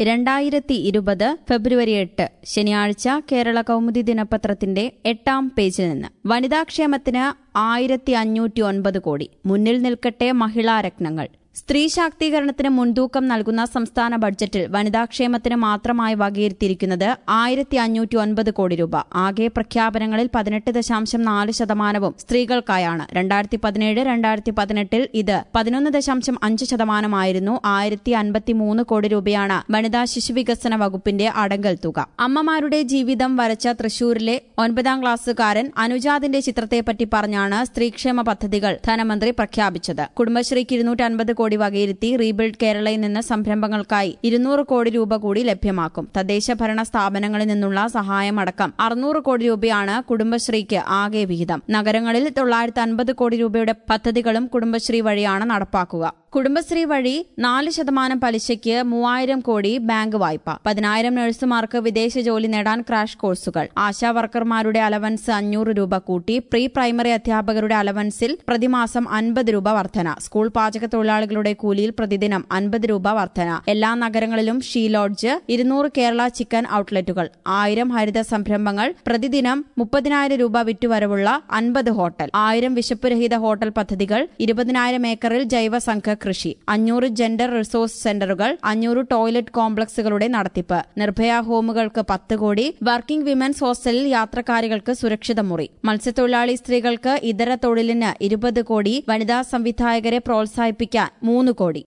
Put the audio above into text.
രണ്ടായിരത്തി ഇരുപത് ഫെബ്രുവരി എട്ട് ശനിയാഴ്ച കേരള കൗമുദി ദിനപത്രത്തിന്റെ എട്ടാം പേജിൽ നിന്ന് വനിതാക്ഷേമത്തിന് ആയിരത്തി അഞ്ഞൂറ്റി ഒൻപത് കോടി മുന്നിൽ നിൽക്കട്ടെ മഹിളാരത്നങ്ങൾ സ്ത്രീ ശാക്തീകരണത്തിന് മുൻതൂക്കം നൽകുന്ന സംസ്ഥാന ബഡ്ജറ്റിൽ വനിതാക്ഷേമത്തിന് മാത്രമായി വകയിരുത്തിയിരിക്കുന്നത് ആയിരത്തി അഞ്ഞൂറ്റി ഒൻപത് കോടി രൂപ ആകെ പ്രഖ്യാപനങ്ങളിൽ പതിനെട്ട് ദശാംശം നാല് ശതമാനവും സ്ത്രീകൾക്കായാണ് രണ്ടായിരത്തി പതിനേഴ് രണ്ടായിരത്തി പതിനെട്ടിൽ ഇത് പതിനൊന്ന് ദശാംശം അഞ്ച് ശതമാനമായിരുന്നു ആയിരത്തി അൻപത്തിമൂന്ന് കോടി രൂപയാണ് വനിതാ ശിശുവികസന വകുപ്പിന്റെ അടങ്കൽ തുക അമ്മമാരുടെ ജീവിതം വരച്ച തൃശൂരിലെ ഒൻപതാം ക്ലാസ്സുകാരൻ അനുജാദിന്റെ ചിത്രത്തെപ്പറ്റി പറഞ്ഞാണ് സ്ത്രീക്ഷേമ പദ്ധതികൾ ധനമന്ത്രി പ്രഖ്യാപിച്ചത് കുടുംബശ്രീക്ക് ഇരുന്നൂറ്റി അൻപത് കോടി വകയിരുത്തി റീബിൽഡ് കേരളയിൽ നിന്ന് സംരംഭങ്ങൾക്കായി ഇരുന്നൂറ് കോടി രൂപ കൂടി ലഭ്യമാക്കും തദ്ദേശ ഭരണ സ്ഥാപനങ്ങളിൽ നിന്നുള്ള സഹായമടക്കം അറുന്നൂറ് കോടി രൂപയാണ് കുടുംബശ്രീക്ക് ആകെ വിഹിതം നഗരങ്ങളിൽ തൊള്ളായിരത്തി അൻപത് കോടി രൂപയുടെ പദ്ധതികളും കുടുംബശ്രീ വഴിയാണ് നടപ്പാക്കുക കുടുംബശ്രീ വഴി നാല് ശതമാനം പലിശയ്ക്ക് മൂവായിരം കോടി ബാങ്ക് വായ്പ പതിനായിരം നഴ്സുമാർക്ക് വിദേശ ജോലി നേടാൻ ക്രാഷ് കോഴ്സുകൾ ആശാ വർക്കർമാരുടെ അലവൻസ് അഞ്ഞൂറ് രൂപ കൂട്ടി പ്രീ പ്രൈമറി അധ്യാപകരുടെ അലവൻസിൽ പ്രതിമാസം അൻപത് രൂപ വർധന സ്കൂൾ പാചക തൊഴിലാളികളുടെ കൂലിയിൽ പ്രതിദിനം അൻപത് രൂപ വർധന എല്ലാ നഗരങ്ങളിലും ഷീ ലോഡ്ജ് ഇരുന്നൂറ് കേരള ചിക്കൻ ഔട്ട്ലെറ്റുകൾ ആയിരം ഹരിത സംരംഭങ്ങൾ പ്രതിദിനം മുപ്പതിനായിരം രൂപ വിറ്റുവരവുള്ള അൻപത് ഹോട്ടൽ ആയിരം വിശപ്പുരഹിത ഹോട്ടൽ പദ്ധതികൾ ഇരുപതിനായിരം ഏക്കറിൽ ജൈവ സംഘ കൃഷി അഞ്ഞൂറ് ജെൻഡർ റിസോഴ്സ് സെന്ററുകൾ അഞ്ഞൂറ് ടോയ്ലറ്റ് കോംപ്ലക്സുകളുടെ നടത്തിപ്പ് നിർഭയ ഹോമുകൾക്ക് പത്ത് കോടി വർക്കിംഗ് വിമൻസ് ഹോസ്റ്റലിൽ യാത്രക്കാരികൾക്ക് സുരക്ഷിത മുറി മത്സ്യത്തൊഴിലാളി സ്ത്രീകൾക്ക് ഇതര തൊഴിലിന് ഇരുപത് കോടി വനിതാ സംവിധായകരെ പ്രോത്സാഹിപ്പിക്കാൻ മൂന്ന് കോടി